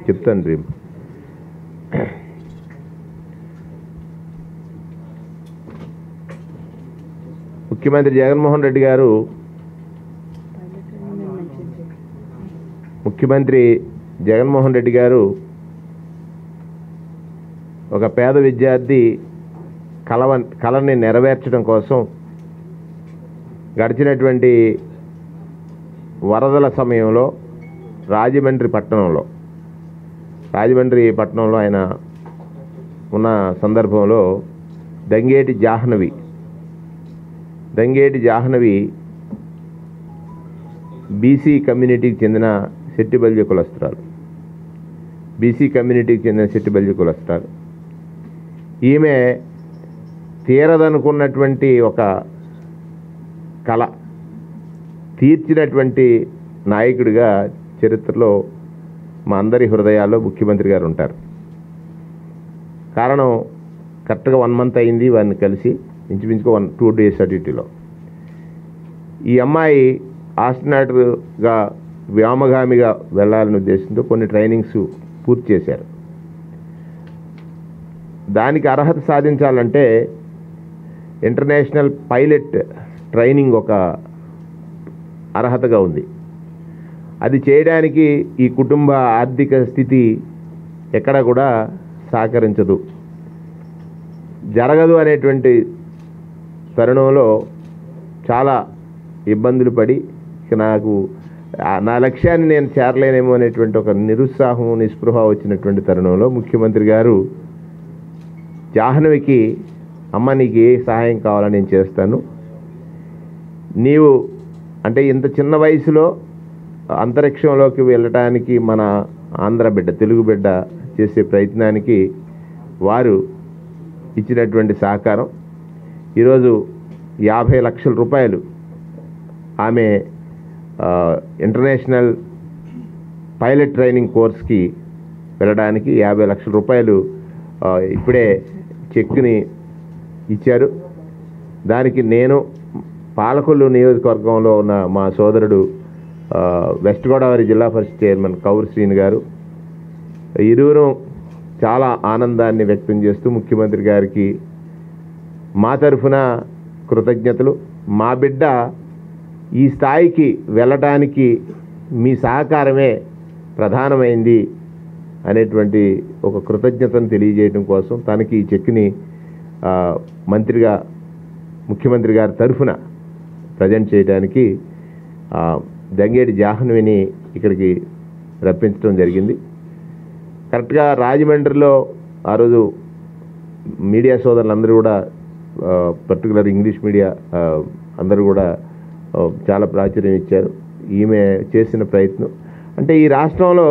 చెప్తాను డ్రీమ్ ముఖ్యమంత్రి జగన్మోహన్ రెడ్డి గారు ముఖ్యమంత్రి జగన్మోహన్ రెడ్డి గారు ఒక పేద విద్యార్థి కలవ కళని నెరవేర్చడం కోసం గడిచినటువంటి వరదల సమయంలో రాజమండ్రి పట్టణంలో రాజమండ్రి పట్టణంలో ఆయన ఉన్న సందర్భంలో దంగేటి జాహ్నవి దంగేటి జాహ్నవి బీసీ కమ్యూనిటీకి చెందిన శెట్టిబల్య కులస్తురాలు బీసీ కమ్యూనిటీకి చెందిన శెట్టిబల్య కులస్తురాలు ఈమె తీరదనుకున్నటువంటి ఒక కళ తీర్చినటువంటి నాయకుడిగా చరిత్రలో మా అందరి హృదయాల్లో ముఖ్యమంత్రి గారు ఉంటారు కారణం కరెక్ట్గా వన్ మంత్ అయింది వారిని కలిసి ఇంచుమించుగా వన్ టూ డేస్ అటు ఇటులో ఈ అమ్మాయి ఆస్ట్రనాట్గా వ్యోమగామిగా వెళ్ళాలనే ఉద్దేశంతో కొన్ని ట్రైనింగ్స్ పూర్తి చేశారు దానికి అర్హత సాధించాలంటే ఇంటర్నేషనల్ పైలట్ ట్రైనింగ్ ఒక అర్హతగా ఉంది అది చేయడానికి ఈ కుటుంబ ఆర్థిక స్థితి ఎక్కడ కూడా సహకరించదు జరగదు అనేటువంటి తరుణంలో చాలా ఇబ్బందులు పడి ఇక నాకు ఆ నా లక్ష్యాన్ని నేను చేరలేనేమో అనేటువంటి ఒక నిరుత్సాహం నిస్పృహ వచ్చినటువంటి తరుణంలో ముఖ్యమంత్రి గారు జాహ్నవికి అమ్మ నీకు ఏ సహాయం కావాలో నేను చేస్తాను నీవు అంటే ఇంత చిన్న వయసులో అంతరిక్షంలోకి వెళ్ళటానికి మన ఆంధ్ర బిడ్డ తెలుగు బిడ్డ చేసే ప్రయత్నానికి వారు ఇచ్చినటువంటి సహకారం ఈరోజు యాభై లక్షల రూపాయలు ఆమె ఆ, ఇంటర్నేషనల్ పైలట్ ట్రైనింగ్ కోర్స్కి వెళ్ళడానికి యాభై లక్షల రూపాయలు ఆ, ఇప్పుడే చెక్ని ఇచ్చారు దానికి నేను పాలకొల్లు నియోజకవర్గంలో ఉన్న మా సోదరుడు ఆ, వెస్ట్ గోదావరి జిల్లా పరిషత్ చైర్మన్ కౌర్ శ్రీని గారు ఇరువురు చాలా ఆనందాన్ని వ్యక్తం చేస్తూ ముఖ్యమంత్రి గారికి మా తరఫున కృతజ్ఞతలు మా బిడ్డ ఈ స్థాయికి వెళ్ళటానికి మీ సహకారమే ప్రధానమైంది అనేటువంటి ఒక కృతజ్ఞతను తెలియజేయడం కోసం తనకి ఈ చెక్ని ఆ, మంత్రిగా ముఖ్యమంత్రి గారి తరఫున ప్రజెంట్ చేయడానికి ఆ, దంగేటి జాహ్నవిని ఇక్కడికి రప్పించడం జరిగింది కరెక్ట్గా రాజమండ్రిలో ఆ రోజు మీడియా సోదరులందరూ కూడా పర్టికులర్ ఇంగ్లీష్ మీడియా ఆ, అందరూ కూడా ఆ, చాలా ప్రాచుర్యం ఇచ్చారు ఈమె చేసిన ప్రయత్నం అంటే ఈ రాష్ట్రంలో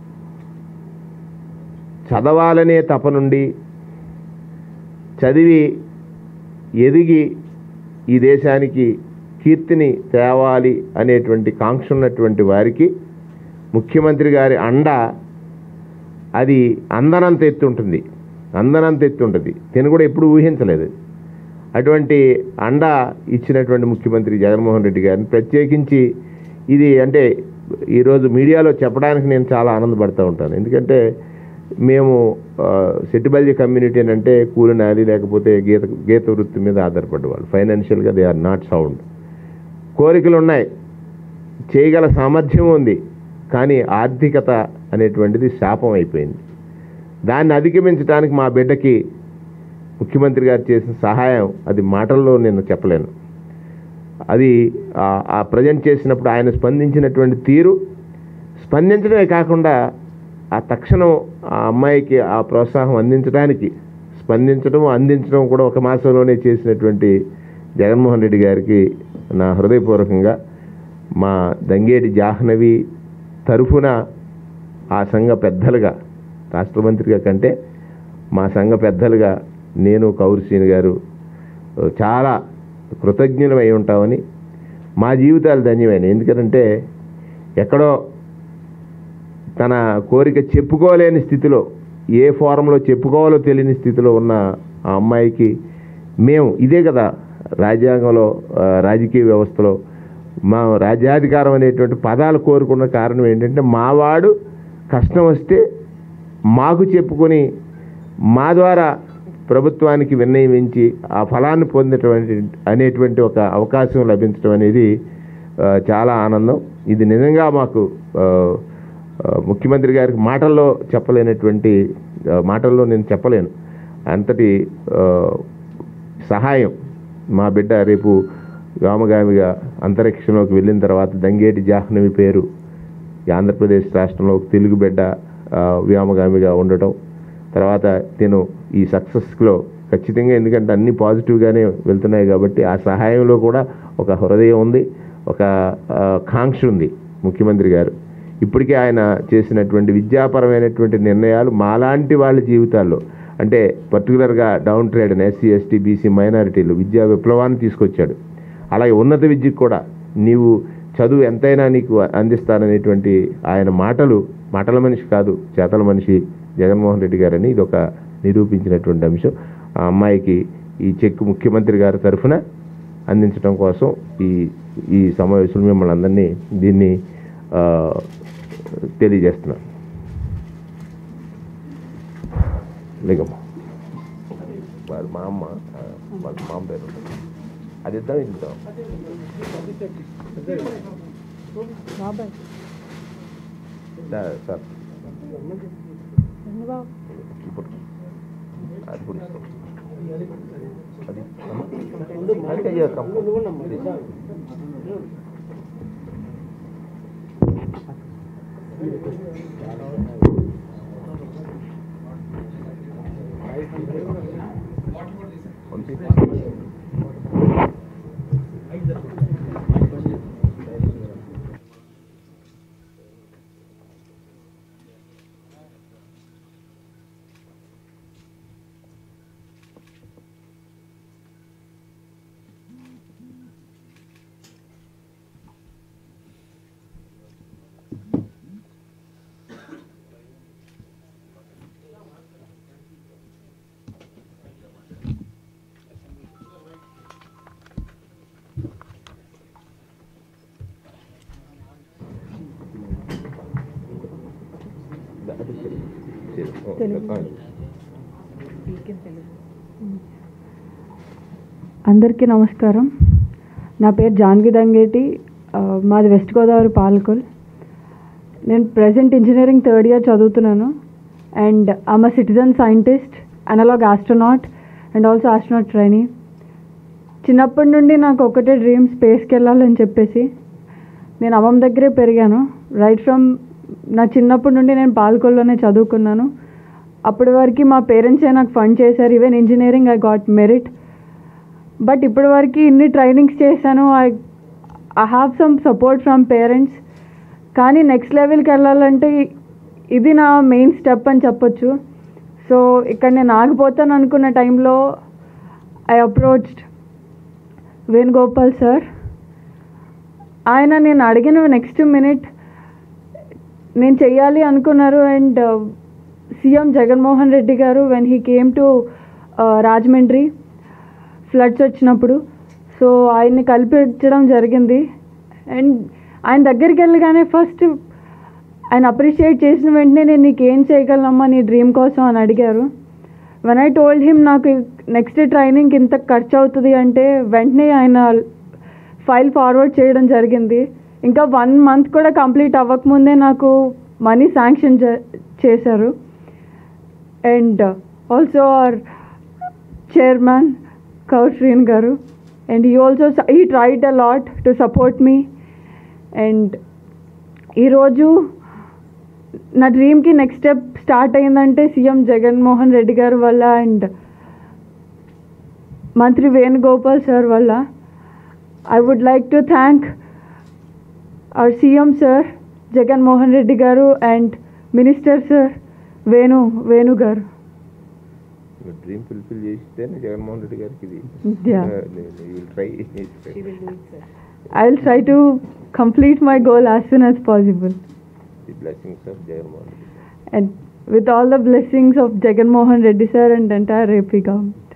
చదవాలనే తపనుండి చదివి ఎదిగి ఈ దేశానికి కీర్తిని తేవాలి అనేటువంటి కాంక్ష ఉన్నటువంటి వారికి ముఖ్యమంత్రి గారి అండ అది అందనంత ఎత్తు ఉంటుంది అందనంత ఎత్తు ఉంటుంది తిను కూడా ఎప్పుడు ఊహించలేదు అటువంటి అండ ఇచ్చినటువంటి ముఖ్యమంత్రి జగన్మోహన్ రెడ్డి గారిని ప్రత్యేకించి ఇది అంటే ఈరోజు మీడియాలో చెప్పడానికి నేను చాలా ఆనందపడుతూ ఉంటాను ఎందుకంటే మేము ఆ, సెట్టిబల్జీ కమ్యూనిటీ అని అంటే కూలినాలి లేకపోతే గీత గీత వృత్తి మీద ఆధారపడ్డవాళ్ళు ఫైనాన్షియల్గా దే ఆర్ నాట్ సౌండ్ కోరికలు ఉన్నాయి చేయగల సామర్థ్యం ఉంది కానీ ఆర్థికత అనేటువంటిది శాపం అయిపోయింది దాన్ని అధిగమించడానికి మా బిడ్డకి ముఖ్యమంత్రి గారు చేసిన సహాయం అది మాటల్లో నేను చెప్పలేను అది ఆ- ఆ ప్రజెంట్ చేసినప్పుడు ఆయన స్పందించినటువంటి తీరు స్పందించడమే కాకుండా ఆ తక్షణం ఆ అమ్మాయికి ఆ ప్రోత్సాహం అందించడానికి స్పందించడం అందించడం కూడా ఒక మాసంలోనే చేసినటువంటి జగన్మోహన్ రెడ్డి గారికి నా హృదయపూర్వకంగా మా దంగేటి జాహ్నవి తరఫున ఆ సంఘ పెద్దలుగా రాష్ట్ర మంత్రిగా కంటే మా సంఘ పెద్దలుగా నేను కౌరుసీని గారు చాలా కృతజ్ఞులమై ఉంటామని మా జీవితాలు ధన్యమైనవి ఎందుకంటే ఎక్కడో తన కోరిక చెప్పుకోలేని స్థితిలో ఏ ఫారంలో చెప్పుకోవాలో తెలియని స్థితిలో ఉన్న ఆ అమ్మాయికి మేము ఇదే కదా రాజ్యాంగంలో ఆ, రాజకీయ వ్యవస్థలో మా రాజ్యాధికారం అనేటువంటి పదాలు కోరుకున్న కారణం ఏంటంటే మావాడు కష్టం వస్తే మాకు చెప్పుకొని మా ద్వారా ప్రభుత్వానికి విన్నయించి ఆ ఫలాన్ని పొందటువంటి అనేటువంటి ఒక అవకాశం లభించడం అనేది ఆ, చాలా ఆనందం ఇది నిజంగా మాకు ఆ, ఆ, ముఖ్యమంత్రి గారికి మాటల్లో చెప్పలేనటువంటి ఆ, మాటల్లో నేను చెప్పలేను అంతటి ఆ, సహాయం మా బిడ్డ రేపు వ్యోమగామిగా అంతరిక్షంలోకి వెళ్ళిన తర్వాత దంగేటి జాహ్నవి పేరు ఈ ఆంధ్రప్రదేశ్ రాష్ట్రంలో ఒక తెలుగు బిడ్డ ఆ, వ్యోమగామిగా ఉండటం తర్వాత నేను ఈ సక్సెస్లో ఖచ్చితంగా ఎందుకంటే అన్ని పాజిటివ్గానే వెళ్తున్నాయి కాబట్టి ఆ సహాయంలో కూడా ఒక హృదయం ఉంది ఒక ఆ, కాంక్ష ఉంది ముఖ్యమంత్రి గారు ఇప్పటికే ఆయన చేసినటువంటి విద్యాపరమైనటువంటి నిర్ణయాలు మాలాంటి వాళ్ళ జీవితాల్లో అంటే పర్టికులర్గా downtrodden SC ST BC మైనారిటీలు విద్యా విప్లవాన్ని తీసుకొచ్చాడు అలాగే ఉన్నత విద్యకు కూడా నీవు చదువు ఎంతైనా నీకు అందిస్తాననేటువంటి ఆయన మాటలు మాటల మనిషి కాదు చేతల మనిషి జగన్మోహన్ రెడ్డి గారని ఇది ఒక నిరూపించినటువంటి అంశం ఆ అమ్మాయికి ఈ చెక్ ముఖ్యమంత్రి గారి తరఫున అందించడం కోసం ఈ ఈ సమావేశంలో మిమ్మల్ని అందరినీ దీన్ని ఆ, తెలియజేస్తున్నాను లేకమ్మా వాళ్ళ మా అమ్మ ఆ, వాళ్ళ మామ పేరు ఉంటుంది. అది ఇద్దాం ఇది ఇద్దాం బాబాయ్ దా- సార్ చంద్రబాబు ఇప్పుడు అది కూడా ఇస్తాం అది అది కయ్య కమ్మ. పంపి. దా- అది సరే. సరే. ఓ, తెలుగు. ఆ. అందరికీ నమస్కారం నా పేరు జాన్వి దంగేటి ఆ, మాది వెస్ట్ గోదావరి పాలకొల్ నేను ప్రజెంట్ ఇంజనీరింగ్ థర్డ్ ఇయర్ చదువుతున్నాను and I'm a citizen scientist analog astronaut and also astronaut trainee చిన్నప్పటి నుండి నాకు ఒకటే డ్రీమ్ స్పేస్కి వెళ్ళాలని చెప్పేసి నేను అమ్మమ్మ దగ్గరే పెరిగాను రైట్ ఫ్రమ్ నా చిన్నప్పటి నుండి నేను పాలకొల్లోనే చదువుకున్నాను అప్పటి వరకు మా పేరెంట్సే నాకు ఫండ్ చేశారు even engineering I got merit but ఇప్పటి వరకు ఇన్ని ట్రైనింగ్స్ చేశాను I I have some support from parents కానీ నెక్స్ట్ లెవెల్కి వెళ్ళాలంటే ఇది నా మెయిన్ స్టెప్ అని చెప్పొచ్చు సో ఇక్కడ నేను ఆగిపోతాను అనుకున్న టైంలో ఐ అప్రోచ్డ్ వేణుగోపాల్ సార్ ఆయన నేను అడిగిన నెక్స్ట్ మినిట్ నేను చెయ్యాలి అనుకున్నారు అండ్ సీఎం జగన్మోహన్ రెడ్డి గారు when he came to Rajahmundry floods వచ్చినప్పుడు సో ఆయన్ని కల్పించడం జరిగింది అండ్ ఆయన దగ్గరికి వెళ్ళగానే ఫస్ట్ ఆయన అప్రిషియేట్ చేసిన వెంటనే నేను నీకు ఏం చేయగలనమ్మా నీ డ్రీమ్ కోసం అని అడిగారు వెన్ ఐ టోల్డ్ హిమ్ నాకు నెక్స్ట్ ట్రైనింగ్ ఇంత ఖర్చు అవుతుంది అంటే వెంటనే ఆయన ఫైల్ ఫార్వర్డ్ చేయడం జరిగింది ఇంకా వన్ మంత్ కూడా కంప్లీట్ అవ్వకముందే నాకు మనీ శాంక్షన్ చేశారు అండ్ ఆల్సో అవర్ చైర్మన్ కౌర్ శ్రీన్ గారు and he also he tried a lot to support me and ఈరోజు నా డ్రీమ్కి నెక్స్ట్ స్టెప్ స్టార్ట్ అయిందంటే సీఎం జగన్మోహన్ రెడ్డి గారి వల్ల అండ్ మంత్రి వేణుగోపాల్ సార్ వల్ల I would like to thank our CM sir Jaganmohan Reddy గారు and minister sir Venu Venu గారు డ్రీమ్ ఫుల్ఫిల్ చేస్తేనే జగన్మోహన్ రెడ్డి గారికి ఇది Yeah. Try I will try to complete my goal as soon as possible. The blessings of Jaganmohan Reddy And with all the blessings of Jagan Mohan Reddy sir and entire AP government.